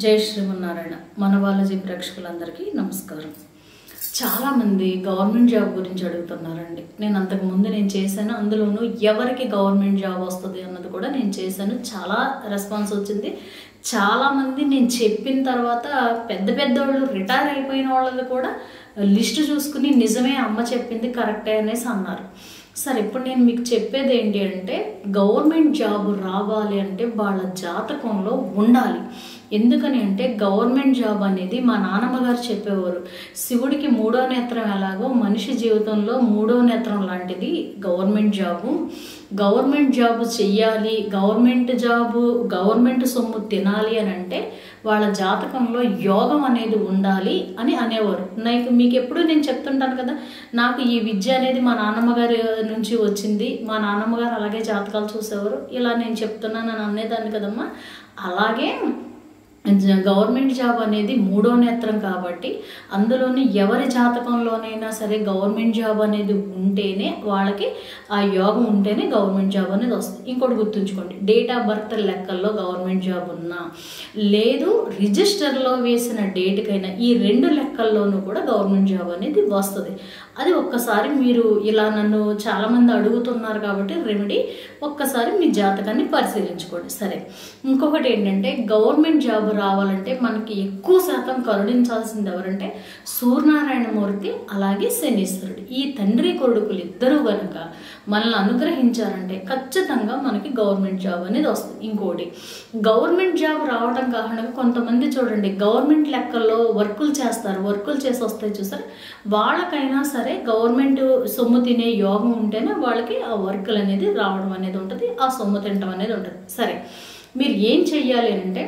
జై శ్రీమన్నారాయణ మన బాలాజీ ప్రేక్షకులందరికీ నమస్కారం చాలామంది గవర్నమెంట్ జాబ్ గురించి అడుగుతున్నారండి నేను అంతకు ముందు నేను చేశాను అందులోనూ ఎవరికి గవర్నమెంట్ జాబ్ వస్తుంది అన్నది కూడా నేను చేశాను చాలా రెస్పాన్స్ వచ్చింది చాలామంది నేను చెప్పిన తర్వాత పెద్ద పెద్ద వాళ్ళు రిటైర్ అయిపోయిన వాళ్ళది కూడా లిస్ట్ చూసుకుని నిజమే అమ్మ చెప్పింది కరెక్టే అనేసి అన్నారు సరే ఇప్పుడు నేను మీకు చెప్పేది ఏంటి అంటే గవర్నమెంట్ జాబ్ రావాలి అంటే వాళ్ళ జాతకంలో ఉండాలి ఎందుకని అంటే గవర్నమెంట్ జాబ్ అనేది మా నాన్నమ్మ గారు చెప్పేవారు శివుడికి మూడో నేత్రం ఎలాగో మనిషి జీవితంలో మూడో నేత్రం లాంటిది గవర్నమెంట్ జాబు గవర్నమెంట్ జాబ్ చెయ్యాలి గవర్నమెంట్ జాబు గవర్నమెంట్ సొమ్ము తినాలి అని అంటే వాళ్ళ జాతకంలో యోగం అనేది ఉండాలి అని అనేవారు నాకు మీకు ఎప్పుడు నేను చెప్తుంటాను కదా నాకు ఈ విద్య అనేది మా నాన్నమ్మ గారి నుంచి వచ్చింది మా నాన్నమ్మ గారు అలాగే జాతకాలు చూసేవారు ఇలా నేను చెప్తున్నాను అని అనేదాన్ని కదమ్మా అలాగే గవర్నమెంట్ జాబ్ అనేది మూడో నేత్రం కాబట్టి అందులోని ఎవరి జాతకంలోనైనా సరే గవర్నమెంట్ జాబ్ అనేది ఉంటేనే వాళ్ళకి ఆ యోగం ఉంటేనే గవర్నమెంట్ జాబ్ అనేది వస్తుంది ఇంకోటి గుర్తుంచుకోండి డేట్ ఆఫ్ బర్త్ లెక్కల్లో గవర్నమెంట్ జాబ్ ఉన్నా లేదు రిజిస్టర్లో వేసిన డేట్కైనా ఈ రెండు లెక్కల్లోనూ కూడా గవర్నమెంట్ జాబ్ అనేది వస్తుంది అది ఒక్కసారి మీరు ఇలా నన్ను చాలామంది అడుగుతున్నారు కాబట్టి రెమెడీ ఒక్కసారి మీ జాతకాన్ని పరిశీలించుకోండి సరే ఇంకొకటి ఏంటంటే గవర్నమెంట్ జాబ్ రావాలంటే మనకి ఎక్కువ శాతం కరుణించాల్సింది ఎవరంటే సూర్యనారాయణమూర్తి అలాగే శనీశ్వరుడు ఈ తండ్రి కొడుకులు ఇద్దరు కనుక మనల్ని అనుగ్రహించారంటే ఖచ్చితంగా మనకి గవర్నమెంట్ జాబ్ అనేది వస్తుంది ఇంకోటి గవర్నమెంట్ జాబ్ రావడం కాకుండా కొంతమంది చూడండి గవర్నమెంట్ లెక్కల్లో వర్కులు చేస్తారు వర్కులు చేసి వస్తాయి చూసారు వాళ్ళకైనా సరే గవర్నమెంట్ సొమ్ము తినే యోగం ఉంటేనే వాళ్ళకి ఆ వర్కులు అనేది రావడం అనేది ఉంటుంది ఆ సొమ్ము తినడం అనేది ఉంటుంది సరే మీరు ఏం చెయ్యాలి అంటే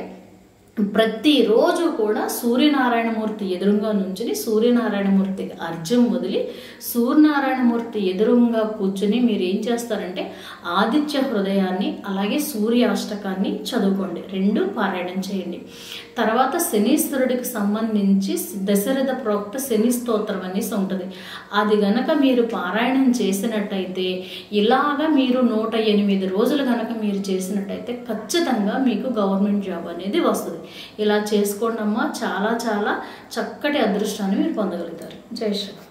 ప్రతిరోజు కూడా సూర్యనారాయణమూర్తి ఎదురుగా నుంచుని సూర్యనారాయణమూర్తికి అర్జం వదిలి సూర్యనారాయణమూర్తి ఎదురుగా కూర్చుని మీరు ఏం చేస్తారంటే ఆదిత్య హృదయాన్ని అలాగే సూర్యాష్టకాన్ని చదువుకోండి రెండు పారాయణం చేయండి తర్వాత శనీశ్వరుడికి సంబంధించి దశరథ ప్రోక్త శని స్తోత్రం అనేసి ఉంటుంది అది గనక మీరు పారాయణం చేసినట్టయితే ఇలాగా మీరు నూట ఎనిమిది రోజులు గనక మీరు చేసినట్టయితే ఖచ్చితంగా మీకు గవర్నమెంట్ జాబ్ అనేది వస్తుంది ఇలా చేసుకోండి అమ్మా చాలా చాలా చక్కటి అదృష్టాన్ని మీరు పొందగలుగుతారు జై శ్రీ